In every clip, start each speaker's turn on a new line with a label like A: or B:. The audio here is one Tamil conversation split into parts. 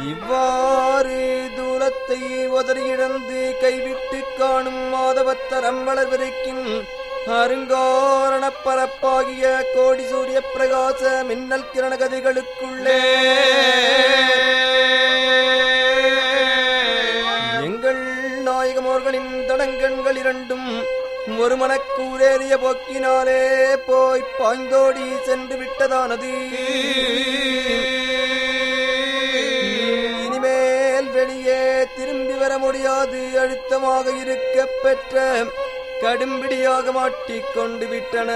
A: இவ்வாறு தூரத்தை உதறியிழந்து கைவிட்டு காணும் மாதவத்தரம் வளர்விருக்கின் அருங்காரண பரப்பாகிய கோடி சூரிய பிரகாச மின்னல் கிரண கதிர்களுக்குள்ளே எங்கள் நாயகமோர்களின் தடங்கண்கள் இரண்டும் ஒரு மனக்கூரேறிய போக்கினாலே போய் பாய்ந்தோடி சென்று விட்டதானது இனிமேல் வெளியே திரும்பி வர முடியாது அழுத்தமாக இருக்க பெற்ற கடும்பிடியாக மாட்டிக்கொண்டு விட்டன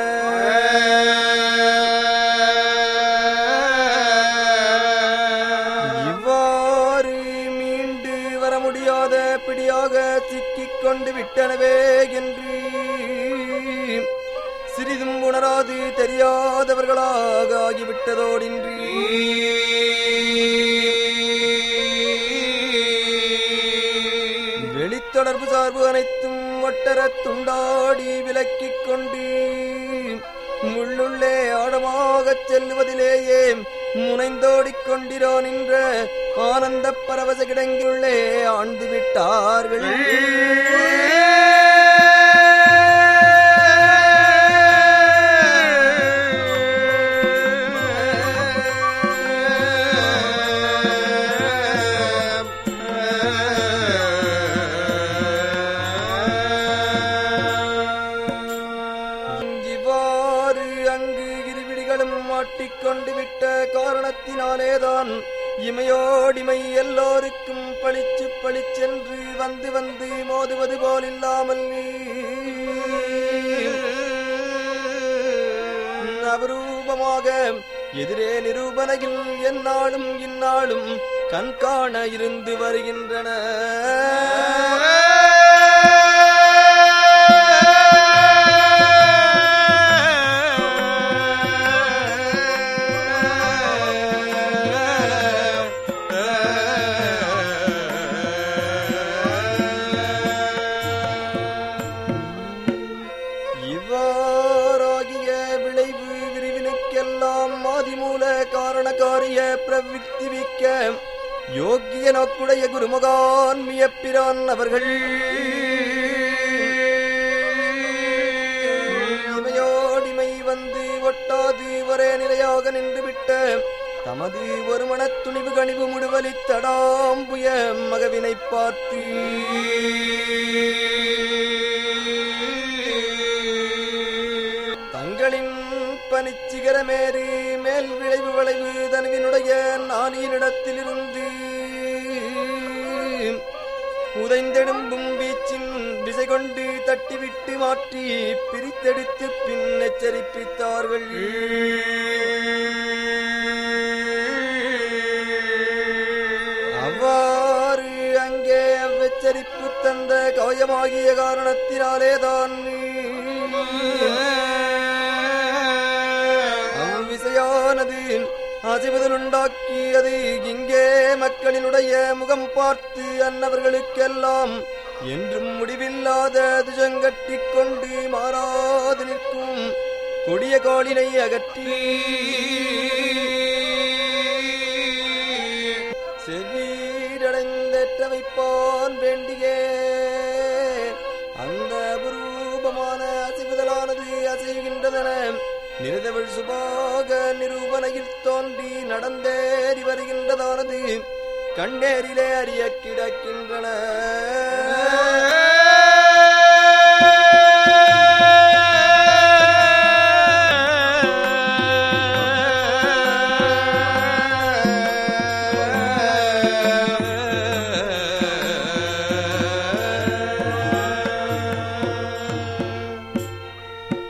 A: இவ்வாறு மீண்டு வர முடியாத பிடியாக சிக்கிக் கொண்டு விட்டனவே என்று சிறிதும் உணராது தெரியாதவர்களாக ஆகிவிட்டதோடின்றி வெளித்தொடர்பு சார்பு அனைத்தும் ஒட்டர துண்டாடி விலக்கிக் கொண்டு முள்ளுள்ளே ஆழமாகச் செல்லுவதிலேயே முனைந்தோடிக் கொண்டிரோ நின்ற ஆனந்த பரவச கிடங்கியுள்ளே ஆழ்ந்து விட்டார்கள் இவ்வாறு அங்கு இருவிடிகளும் மாட்டிக்கொண்டு விட்ட காரணத்தினாலேதான் இமையோடிமை எல்லோருக்கும் பளிச்சு பளிச்சென்று வந்து வந்து மோதுவது போல் இல்லாமல் அபரூபமாக எதிரே நிரூபனையில் எந்நாளும் இந்நாளும் கண்காண இருந்து வருகின்றன இவ்வாறாகிய விளைவு விரிவினுக்கெல்லாம் மாதிமூல காரணகாரிய பிரவித்திவிக்க யோக்கிய நோக்குடைய குருமகான் மியப்பிரான் அவர்கள் இமையோடிமை வந்து ஒட்டாது ஒரே நிலையாக நின்றுவிட்ட தமது ஒரு மனத்துணிவு கணிவு முடுவலி தடாம்புய மகவினை பார்த்து தங்களின் பனிச்சிகரமேறி மேல் விளைவு விளைவு தனுவினுடைய நானியினிடத்திலிருந்து உதைந்தெடும்பும் வீச்சின் விசை கொண்டு தட்டிவிட்டு மாற்றி பிரித்தெடுத்து பின் எச்சரிப்பித்தார்கள் அவ்வாறு அங்கே அவ்வெச்சரிப்பு தந்த காயமாகிய காரணத்தினாலேதான் அவ்விசையானது அசைவுதலுண்டாக்கி அது இங்கே மக்களினுடைய முகம் பார்த்து அன்னவர்களுக்கெல்லாம் என்றும் முடிவில்லாத துஜங்கட்டிக் கொண்டு மாறாது நிற்கும் கொடிய காலினை அகற்றி செவீரடைந்தேற்ற வைப்பான் வேண்டியே அந்த அபரூபமான அசைவுதலானது அசைகின்றதென நிறுதவள் சுபாக நிரூபனையில் தோன்றி நடந்தேறி வருகின்றதானது கண்ணேரிலே அறிய கிடக்கின்றன